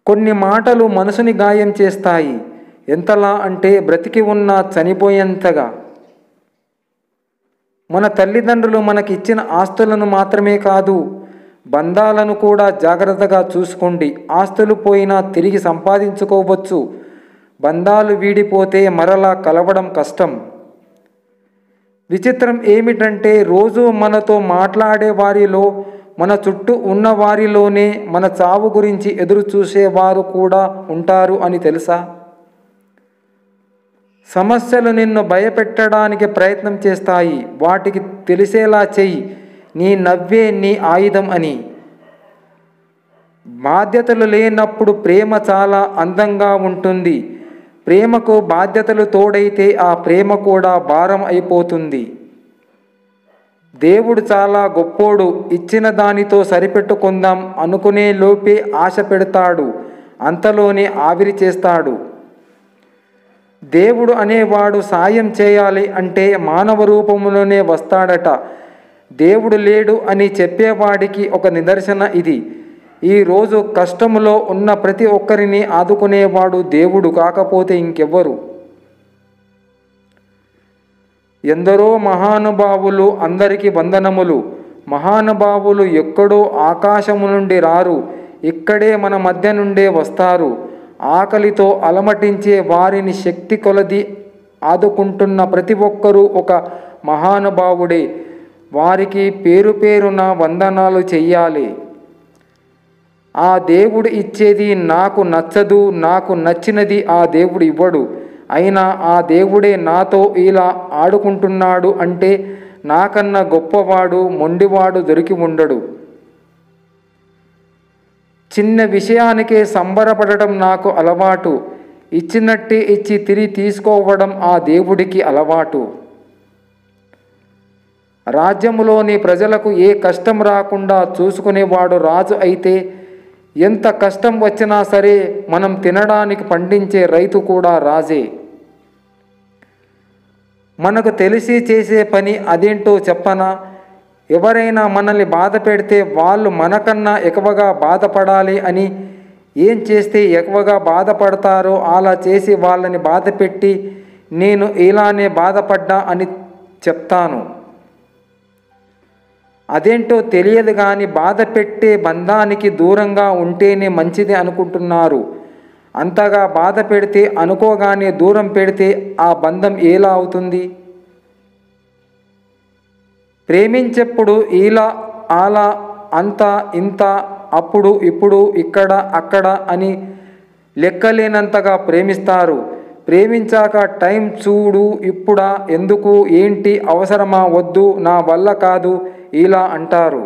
కొన్ని మాటలు మనసుని గాయం చేస్తాయి ఎంతలా అంటే బ్రతికి ఉన్న చనిపోయేంతగా మన తల్లిదండ్రులు మనకిచ్చిన ఆస్తులను మాత్రమే కాదు బంధాలను కూడా జాగ్రత్తగా చూసుకోండి ఆస్తులు పోయినా తిరిగి సంపాదించుకోవచ్చు బంధాలు వీడిపోతే మరలా కలవడం కష్టం విచిత్రం ఏమిటంటే రోజు మనతో మాట్లాడే వారిలో మన చుట్టూ ఉన్న వారిలోనే మన చావు గురించి ఎదురు చూసేవారు కూడా ఉంటారు అని తెలుసా సమస్యలు నిన్ను భయపెట్టడానికి ప్రయత్నం చేస్తాయి వాటికి తెలిసేలా చెయ్యి నీ నవ్వే నీ ఆయుధం అని బాధ్యతలు లేనప్పుడు ప్రేమ చాలా అందంగా ఉంటుంది ప్రేమకు బాధ్యతలు తోడైతే ఆ ప్రేమ కూడా భారం అయిపోతుంది దేవుడు చాలా గొప్పోడు ఇచ్చిన దానితో సరిపెట్టుకుందాం అనుకునే లోపే ఆశ పెడతాడు అంతలోనే ఆవిరి చేస్తాడు దేవుడు అనేవాడు సాయం చేయాలి అంటే మానవ రూపంలోనే వస్తాడట దేవుడు లేడు అని చెప్పేవాడికి ఒక నిదర్శన ఇది ఈరోజు కష్టములో ఉన్న ప్రతి ఒక్కరిని ఆదుకునేవాడు దేవుడు కాకపోతే ఇంకెవ్వరు ఎందరో మహానుభావులు అందరికీ వందనములు మహానుభావులు ఎక్కడో ఆకాశము నుండి రారు ఇక్కడే మన మధ్య నుండే వస్తారు ఆకలితో అలమటించే వారిని శక్తి కొలది ఆదుకుంటున్న ప్రతి ఒక్కరూ ఒక మహానుభావుడే వారికి పేరు పేరున వందనాలు చెయ్యాలి ఆ దేవుడు ఇచ్చేది నాకు నచ్చదు నాకు నచ్చినది ఆ దేవుడు ఇవ్వడు అయినా ఆ దేవుడే నాతో ఇలా ఆడుకుంటున్నాడు అంటే నాకన్నా గొప్పవాడు మొండివాడు దొరికి ఉండడు చిన్న విషయానికే సంబరపడటం నాకు అలవాటు ఇచ్చినట్టే ఇచ్చి తిరిగి తీసుకోవడం ఆ దేవుడికి అలవాటు రాజ్యములోని ప్రజలకు ఏ కష్టం రాకుండా చూసుకునేవాడు రాజు అయితే ఎంత కష్టం వచ్చినా సరే మనం తినడానికి పండించే రైతు కూడా రాజే మనకు తెలిసి చేసే పని అదేంటో చెప్పనా ఎవరైనా మనల్ని బాధ పెడితే వాళ్ళు మనకన్నా ఎక్కువగా బాధపడాలి అని ఏం చేస్తే ఎక్కువగా బాధపడతారో అలా చేసి వాళ్ళని బాధ పెట్టి నేను ఇలానే బాధపడ్డా అని చెప్తాను అదేంటో తెలియదు కానీ బాధ పెట్టే బంధానికి దూరంగా ఉంటేనే మంచిది అనుకుంటున్నారు అంతగా బాధ పెడితే అనుకోగానే దూరం పెడితే ఆ బంధం ఎలా అవుతుంది ప్రేమించేప్పుడు ఇలా అలా అంత ఇంత అప్పుడు ఇప్పుడు ఇక్కడ అక్కడ అని లెక్కలేనంతగా ప్రేమిస్తారు ప్రేమించాక టైం చూడు ఇప్పుడా ఎందుకు ఏంటి అవసరమా వద్దు నా వల్ల కాదు ఇలా అంటారు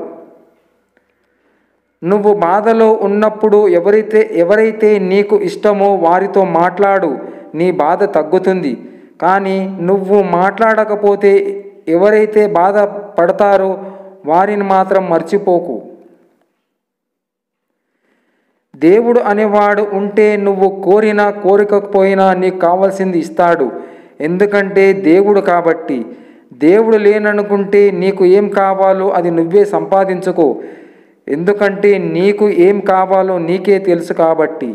నువ్వు బాధలో ఉన్నప్పుడు ఎవరైతే ఎవరైతే నీకు ఇష్టమో వారితో మాట్లాడు నీ బాధ తగ్గుతుంది కానీ నువ్వు మాట్లాడకపోతే ఎవరైతే బాధ పడతారో వారిని మాత్రం మర్చిపోకు దేవుడు అనేవాడు ఉంటే నువ్వు కోరినా కోరికపోయినా నీకు కావాల్సింది ఇస్తాడు ఎందుకంటే దేవుడు కాబట్టి దేవుడు లేననుకుంటే నీకు ఏం కావాలో అది నువ్వే సంపాదించుకో ఎందుకంటే నీకు ఏం కావాలో నీకే తెలుసు కాబట్టి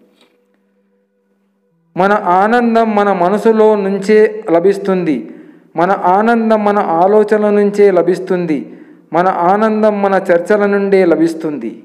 మన ఆనందం మన మనసులో నుంచే లభిస్తుంది మన ఆనందం మన ఆలోచనల నుంచే లభిస్తుంది మన ఆనందం మన చర్చల నుండే లభిస్తుంది